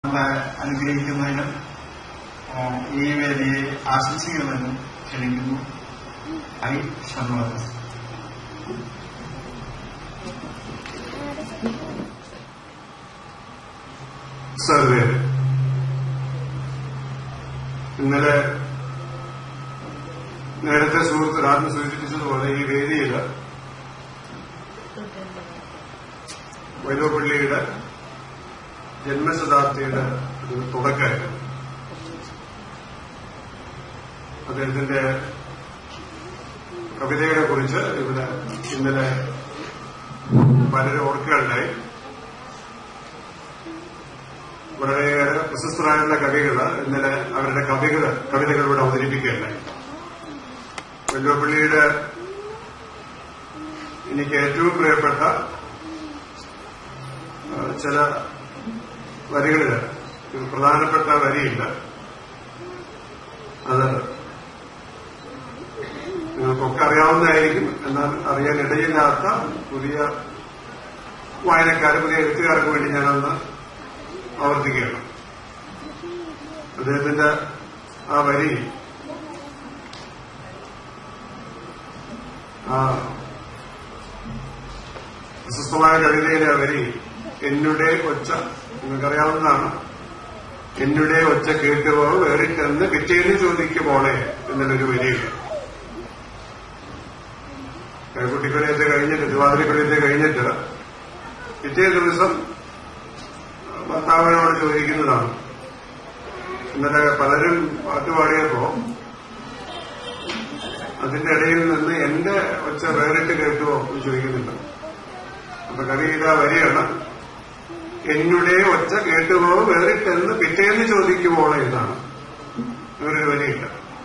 നമ്മളെ അനുഗ്രഹിക്കുന്നതിനും ആ, ഈ വേദിയെ ആശംസിക്കുന്നതിനും ക്ഷണിക്കുന്നു ഐ ഷൺമുഖദാസ് സർവേ ഇന്നലെ നേരത്തെ സുഹൃത്ത് രാജൻ സൂചിപ്പിച്ചതുപോലെ ഈ വേദിയിൽ വൈലോപ്പള്ളിയുടെ ജന്മശതാബ്ദിയുടെ ഒരു തുടക്കമായിരുന്നു അദ്ദേഹത്തിന്റെ കവിതകളെ കുറിച്ച് ഇവിടെ ഇന്നലെ പലരും ഓർക്കുകയുണ്ടായി വളരെയേറെ പ്രശസ്തരായിട്ടുള്ള കവികൾ ഇന്നലെ അവരുടെ കവികൾ കവിതകൾ ഇവിടെ അവതരിപ്പിക്കുകയുണ്ടായി വെല്ലുപ്പള്ളിയുടെ എനിക്ക് ഏറ്റവും പ്രിയപ്പെട്ട ആ, ചില വരികളിൽ ഒരു പ്രധാനപ്പെട്ട വരിയില്ല അത് നിങ്ങൾക്കൊക്കെ അറിയാവുന്നതായിരിക്കും എന്നാൽ അറിയാൻ ഇടയില്ലാത്ത പുതിയ വായനക്കാർ പുതിയ എഴുത്തുകാർക്ക് വേണ്ടി ഞാനൊന്ന് ആവർത്തിക്കുകയാണ് അദ്ദേഹത്തിന്റെ ആ വരി ആ പ്രശസ്തമായ കവിതയിലെ ആ വരി എന്നുടെ ഒച്ച നിങ്ങൾക്കറിയാവുന്നതാണ് എന്നുടെ ഒച്ച കേട്ടുപോ വേറിട്ടെന്ന് പിറ്റേന്ന് ചോദിക്കുമ്പോളെ എന്നുള്ളൊരു വരിയുണ്ട് കുട്ടിക്കൊലയത്തെ കഴിഞ്ഞിട്ട് തിരുവാതിരക്കൊലയത്തെ കഴിഞ്ഞിട്ട് പിറ്റേ ദിവസം ഭർത്താവിനോട് ചോദിക്കുന്നതാണ് ഇന്നലെ പലരും പാട്ട് പാടിയപ്പോ അതിന്റെ ഇടയിൽ നിന്ന് എന്റെ ഒച്ച വേറിട്ട് കേട്ടുവോ എന്ന് ചോദിക്കുന്നുണ്ട് അപ്പൊ കവി ഇതാ വരികയാണ് എന്നുടെ ഒച്ച കേട്ടുവോ വേറിട്ടെന്ന് പിറ്റേന്ന് ചോദിക്കുമ്പോൾ എന്നാണ് അങ്ങനൊരു വരിയില്ല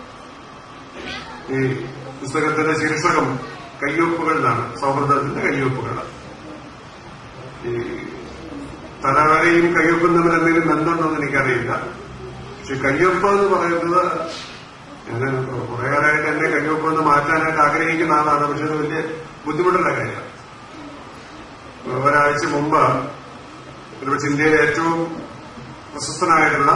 ഈ പുസ്തകത്തിന്റെ ശീർഷകം കയ്യൊപ്പുകൾ എന്നാണ് സൗഹൃദത്തിന്റെ കയ്യൊപ്പുകൾ ഈ തലവരയും കയ്യൊപ്പും തമ്മിൽ എന്തെങ്കിലും ബന്ധമുണ്ടോന്ന് എനിക്കറിയില്ല പക്ഷെ കയ്യൊപ്പ് എന്ന് പറയുന്നത് ഞാൻ കുറെ കാലമായിട്ട് എന്റെ കയ്യൊപ്പ് എന്ന് മാറ്റാനായിട്ട് ആഗ്രഹിക്കുന്ന ആളാണ് പക്ഷെ അത് വലിയ ബുദ്ധിമുട്ടുള്ള കാര്യമാണ് ഒരാഴ്ച മുമ്പ് ഒരുപക്ഷെ ഇന്ത്യയിലെ ഏറ്റവും പ്രശസ്തനായിട്ടുള്ള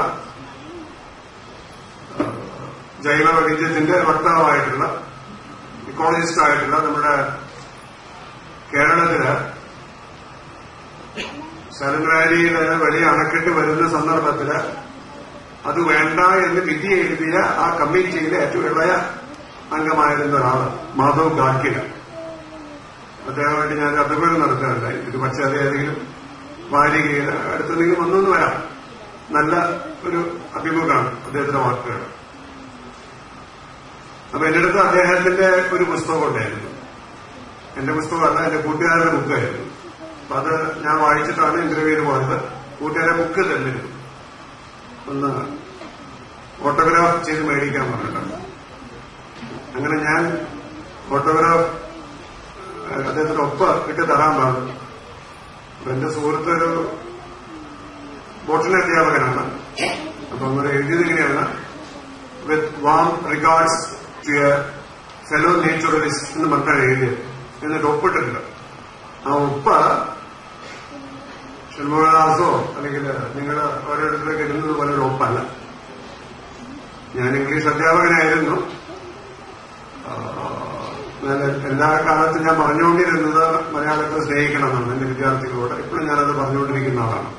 ആ, ജൈവ വൈദ്യത്തിന്റെ വക്താവായിട്ടുള്ള ഇക്കോളജിസ്റ്റ് ആയിട്ടുള്ള നമ്മുടെ കേരളത്തില് ശരൺവാരിയില് വലിയ അണക്കെട്ട് വരുന്ന സന്ദർഭത്തില് അത് വേണ്ട എന്ന് വിധി എഴുതിയ ആ കമ്മിറ്റിയിലെ ഏറ്റവും ഇളയ അംഗമായിരുന്ന ഒരാള് മാധവ് ഗാഡ്കിന് അദ്ദേഹമായിട്ട് ഞാൻ അഭിമുഖം നടത്തുകയുണ്ടായി ഇത് പക്ഷേ അത് ഏതെങ്കിലും വാരികയിൽ അടുത്തെന്തെങ്കിലും വന്നെന്ന് വരാം നല്ല ഒരു അഭിമുഖമാണ് അദ്ദേഹത്തിന്റെ വാക്കുകൾ അപ്പൊ എന്റെ അടുത്ത് അദ്ദേഹത്തിന്റെ ഒരു പുസ്തകം ഉണ്ടായിരുന്നു എന്റെ പുസ്തകമല്ല എന്റെ കൂട്ടുകാരുടെ ബുക്കായിരുന്നു അപ്പൊ അത് ഞാൻ വായിച്ചിട്ടാണ് ഇന്റർവ്യൂവിന് പോയത് കൂട്ടുകാരെ ബുക്ക് തന്നിരുന്നു ഒന്ന് ഓട്ടോഗ്രാഫ് ചെയ്ത് മേടിക്കാൻ പറഞ്ഞിട്ടുണ്ട് അങ്ങനെ ഞാൻ ഓട്ടോഗ്രാഫ് ഏഹ്, അദ്ദേഹത്തിന്റെ ഒപ്പ് ഇട്ട് തരാൻ പറഞ്ഞു അപ്പൊ എന്റെ സുഹൃത്ത് ഒരു ബോട്ടണി അധ്യാപകനാണ് അപ്പൊ അങ്ങനെ എഴുതിയത് ഇങ്ങനെയാണ് with warm regards to a fellow naturalist എന്ന് പറഞ്ഞാണ് എഴുതിയത് എന്നിട്ട് ഒപ്പിട്ടിട്ടുണ്ട് ആ ഒപ്പ് ഷൺമുഖദാസോ അല്ലെങ്കിൽ നിങ്ങൾ ഓരോരുത്തരൊക്കെ ഇടുന്നത് പോലെ ഒരു ഒപ്പല്ല ഞാൻ ഇംഗ്ലീഷ് അധ്യാപകനായിരുന്നു ആ, ഞാൻ എല്ലാ കാലത്തും ഞാൻ പറഞ്ഞുകൊണ്ടിരുന്നത് മലയാളത്തെ സ്നേഹിക്കണമെന്നാണ് എന്റെ വിദ്യാർത്ഥികളോട് ഇപ്പോഴും ഞാനത് പറഞ്ഞുകൊണ്ടിരിക്കുന്ന ആളാണ്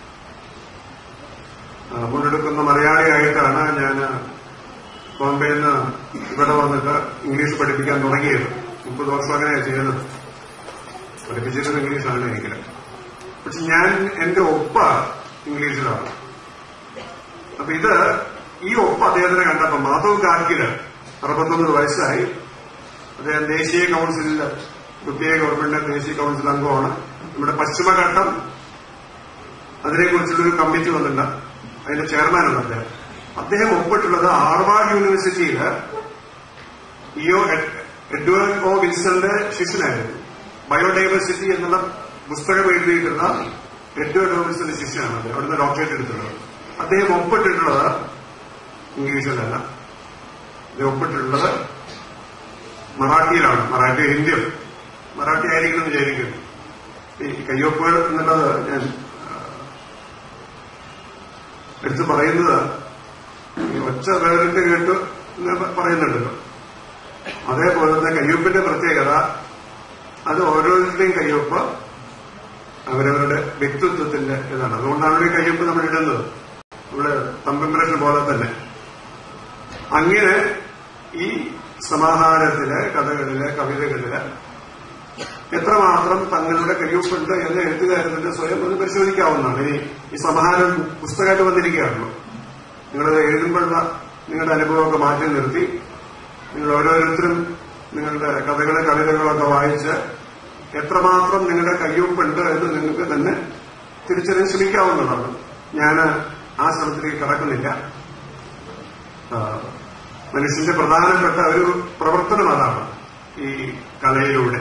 ആ, മുന്നെടുക്കുന്ന മലയാളിയായിട്ടാണ് ഞാൻ ബോംബെയിൽ നിന്ന് ഇവിടെ വന്നിട്ട് ഇംഗ്ലീഷ് പഠിപ്പിക്കാൻ തുടങ്ങിയത് മുപ്പത് വർഷം അങ്ങനെയാണ് ചെയ്യുന്നത് പഠിപ്പിച്ചിരുന്ന ഇംഗ്ലീഷാണ് എനിക്ക് പക്ഷെ ഞാൻ എന്റെ ഒപ്പ ഇംഗ്ലീഷിലാണ് അപ്പൊ ഇത് ഈ ഒപ്പ് അദ്ദേഹത്തിനെ കണ്ടപ്പോ മാധവ് ഗാഡ്കില് അറുപത്തൊന്ന് വയസ്സായി അദ്ദേഹം ദേശീയ കൌൺസിലിൽ പ്രത്യേക ഗവൺമെന്റ് ദേശീയ കൌൺസിൽ അംഗമാണ് നമ്മുടെ പശ്ചിമഘട്ടം അതിനെക്കുറിച്ചുള്ളൊരു കമ്മിറ്റി വന്നിട്ടുണ്ട് അതിന്റെ ചെയർമാനാണ് അദ്ദേഹം അദ്ദേഹം ഒപ്പിട്ടുള്ളത് ഹാർവാർഡ് യൂണിവേഴ്സിറ്റിയിൽ ഇഒ എഡ്വേർഡ് ഒ വിൽസന്റെ ശിഷ്യനായിരുന്നു ബയോഡൈവേഴ്സിറ്റി എന്നുള്ള പുസ്തകം എഴുതിയിട്ടുള്ള എഡ്വേർഡ് ഒ വിൽസന്റെ ശിഷ്യനാണ് അദ്ദേഹം അവിടുന്ന് ഡോക്ടറേറ്റ് എടുത്തിട്ടുള്ളത് അദ്ദേഹം ഒപ്പിട്ടിട്ടുള്ളത് ഇംഗ്ലീഷിലല്ല അദ്ദേഹം ഒപ്പിട്ടിട്ടുള്ളത് മറാഠിയിലാണ് മറാഠി ഹിന്ദിയും മറാഠി ആയിരിക്കണം എന്ന് വിചാരിക്കുന്നു ഈ കയ്യൊപ്പ് എന്നുള്ളത് ഞാൻ ആ, എടുത്തു പറയുന്നത് ഈ ഒച്ച വേറിട്ട് കേട്ടു എന്ന് പറയുന്നുണ്ടല്ലോ അതേപോലെ തന്നെ കയ്യൊപ്പിന്റെ പ്രത്യേകത അത് ഓരോരുത്തരുടെയും കയ്യൊപ്പ് അവരവരുടെ വ്യക്തിത്വത്തിന്റെ ഇതാണ് അതുകൊണ്ടാണ് ഈ കയ്യൊപ്പ് നമ്മൾ ഇടുന്നത് നമ്മള് തമ്പിമ്പ്രഷൻ പോലെ തന്നെ അങ്ങനെ ഈ സമാഹാരത്തിലെ കഥകളിലെ കവിതകളില് എത്രമാത്രം തങ്ങളുടെ കയ്യൊപ്പുണ്ട് എന്ന് എഴുത്തുകാരത്തിന്റെ സ്വയം ഒന്ന് പരിശോധിക്കാവുന്നതാണ് ഈ ഈ സമാഹാരം പുസ്തകമായിട്ട് വന്നിരിക്കുകയാണല്ലോ നിങ്ങളത് എഴുതുമ്പോഴുള്ള നിങ്ങളുടെ അനുഭവമൊക്കെ മാറ്റി നിർത്തി നിങ്ങൾ ഓരോരുത്തരും നിങ്ങളുടെ കഥകളെ കവിതകളൊക്കെ വായിച്ച് എത്രമാത്രം നിങ്ങളുടെ കയ്യൊപ്പുണ്ട് എന്ന് നിങ്ങൾക്ക് തന്നെ തിരിച്ചറിയാൻ ശ്രമിക്കാവുന്നതാണ് ഞാൻ ആ ശ്രമത്തിലേക്ക് കടക്കുന്നില്ല ആ, മനുഷ്യന്റെ പ്രധാനപ്പെട്ട ഒരു പ്രവർത്തനം അതാണ് ഈ കലയിലൂടെ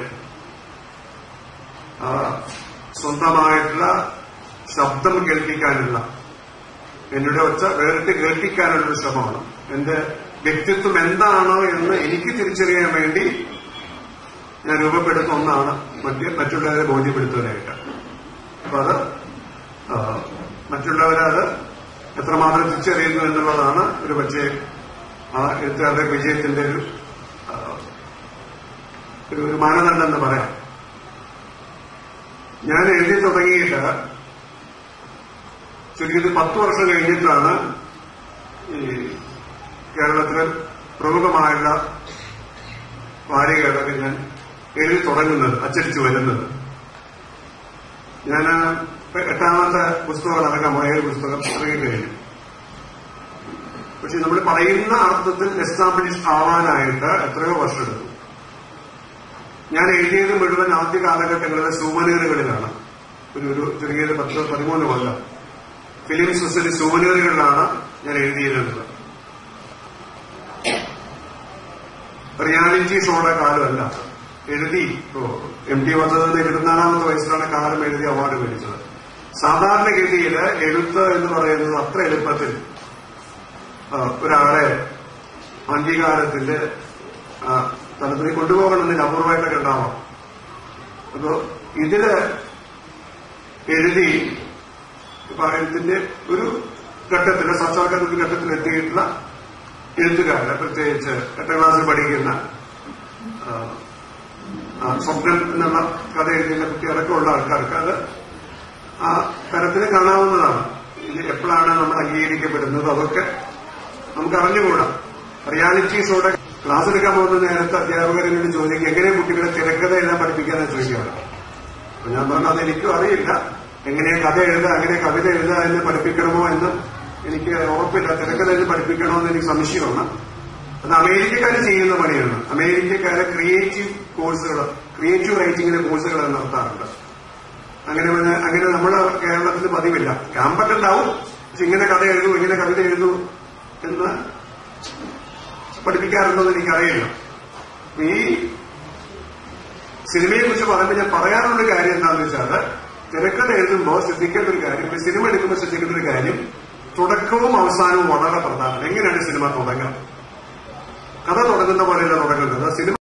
ആ, സ്വന്തമായിട്ടുള്ള ശബ്ദം കേൾപ്പിക്കാനുള്ള എന്നുടെ ഒച്ച വേറിട്ട് കേൾപ്പിക്കാനുള്ള ഒരു ശ്രമമാണ് എന്റെ വ്യക്തിത്വം എന്താണോ എന്ന് എനിക്ക് തിരിച്ചറിയാൻ വേണ്ടി ഞാൻ രൂപപ്പെടുത്തുന്ന ഒന്നാണ് മറ്റ് മറ്റുള്ളവരെ ബോധ്യപ്പെടുത്തുവാനായിട്ട് അപ്പൊ അത് ആ, മറ്റുള്ളവരെ അത് എത്രമാത്രം തിരിച്ചറിയുന്നു എന്നുള്ളതാണ് ഒരു പക്ഷേ ആ എഴുത്തുകാരുടെ വിജയത്തിന്റെ ഒരു ആ, ഒരു ഒരു മാനദണ്ഡം എന്ന് പറയാം ഞാൻ എഴുതി തുടങ്ങിയിട്ട് ചുരുങ്ങിയത് പത്ത് വർഷം കഴിഞ്ഞിട്ടാണ് ഈ കേരളത്തിലെ പ്രമുഖമായുള്ള വാരികകളൊക്കെ ഞാൻ എഴുതി തുടങ്ങുന്നത് അച്ചടിച്ചു വരുന്നത് ഞാൻ എട്ടാമത്തെ പുസ്തകം അടക്കം ഏഴ് പുസ്തകം ഇറങ്ങി കഴിഞ്ഞു പക്ഷെ നമ്മൾ പറയുന്ന അർത്ഥത്തിൽ എസ്റ്റാബ്ലിഷ് ആവാനായിട്ട് എത്രയോ വർഷം എടുത്തു ഞാൻ എഴുതിയത് മുഴുവൻ ആദ്യ കാലഘട്ടങ്ങളിലെ സൂമനീറുകളിലാണ് ഒരു ഒരു ചുരുങ്ങിയത് പത്ത് പതിമൂന്ന് കൊല്ലം ഫിലിം സൊസൈറ്റി സൂമനീറുകളിലാണ് ഞാൻ എഴുതിയിരുന്നത് റിയാലിറ്റി ഷോയുടെ കാലമല്ല എഴുതി ഇപ്പോ എം ടി വന്നതിന്റെ ഇരുപത്തിനാലാമത്തെ വയസ്സിലാണ് കാലം എഴുതി അവാർഡ് മേടിച്ചത് സാധാരണഗതിയിൽ എഴുത്ത് എന്ന് പറയുന്നത് അത്ര എളുപ്പത്തിൽ ആ, ഒരാളെ അംഗീകാരത്തിന്റെ ആ, തലത്തിൽ കൊണ്ടുപോകണമെന്നില്ല അപൂർവമായിട്ടൊക്കെ ഉണ്ടാവാം അപ്പോ ഇതില് എഴുതി ഇപ്പൊ എഴുത്തിന്റെ ഒരു ഘട്ടത്തിൽ സാക്ഷാത്കാരത്തിന്റെ ഘട്ടത്തിൽ എത്തിയിട്ടുള്ള എഴുത്തുകാരെ പ്രത്യേകിച്ച് എട്ടാം ക്ലാസ്സിൽ പഠിക്കുന്ന ആ, ആ, സ്വപ്നം എന്നുള്ള കഥ എഴുതുന്ന കുട്ടികളൊക്കെയുള്ള ആൾക്കാർക്ക് അത് ആ തരത്തിൽ കാണാവുന്നതാണ് ഇത് എപ്പോഴാണ് നമ്മൾ അംഗീകരിക്കപ്പെടുന്നത് അതൊക്കെ നമുക്ക് അറിഞ്ഞുകൂടാ റിയാലിറ്റി ഷോയുടെ ക്ലാസ് എടുക്കാൻ പോകുന്ന നേരത്തെ അധ്യാപകരോട് ചോദിക്കും എങ്ങനെ കുട്ടികളെ തിരക്കഥ എഴുതാൻ പഠിപ്പിക്കാനാണ് ചോദിക്കാറ് അപ്പൊ ഞാൻ പറഞ്ഞു അത് എനിക്കും അറിയില്ല എങ്ങനെ കഥ എഴുതുക എങ്ങനെ കവിത എഴുതുക എന്ന് പഠിപ്പിക്കണമോ എന്ന് എനിക്ക് ഉറപ്പില്ല തിരക്കഥ എഴുതി പഠിപ്പിക്കണോ എന്ന് എനിക്ക് സംശയമാണ് അത് അമേരിക്കക്കാര് ചെയ്യുന്ന പണിയാണ് അമേരിക്കക്കാരെ ക്രിയേറ്റീവ് കോഴ്സുകൾ ക്രിയേറ്റീവ് റൈറ്റിംഗിന്റെ കോഴ്സുകൾ നടത്താറുണ്ട് അങ്ങനെ പിന്നെ- അങ്ങനെ നമ്മുടെ കേരളത്തിൽ പതിവില്ല ക്യാമ്പൊക്കെ ഉണ്ടാവും പക്ഷെ ഇങ്ങനെ കഥ എഴുതൂ ഇങ്ങനെ കവിത എഴുതൂ എന്ന് പഠിപ്പിക്കാറുണ്ടോ എന്ന് എനിക്കറിയില്ല ഈ സിനിമയെ കുറിച്ച് പറയുമ്പോൾ ഞാൻ പറയാനുള്ള കാര്യം എന്താണെന്ന് വെച്ചാൽ തിരക്കഥ എഴുതുമ്പോൾ ശ്രദ്ധിക്കേണ്ട ഒരു കാര്യം ഒരു സിനിമ എടുക്കുമ്പോൾ ശ്രദ്ധിക്കേണ്ട ഒരു കാര്യം തുടക്കവും അവസാനവും വളരെ പ്രധാനമാണ് എങ്ങനെയാണ് സിനിമ തുടങ്ങുക കഥ തുടങ്ങുന്ന പോലെയല്ല തുടങ്ങുന്നത് സിനിമ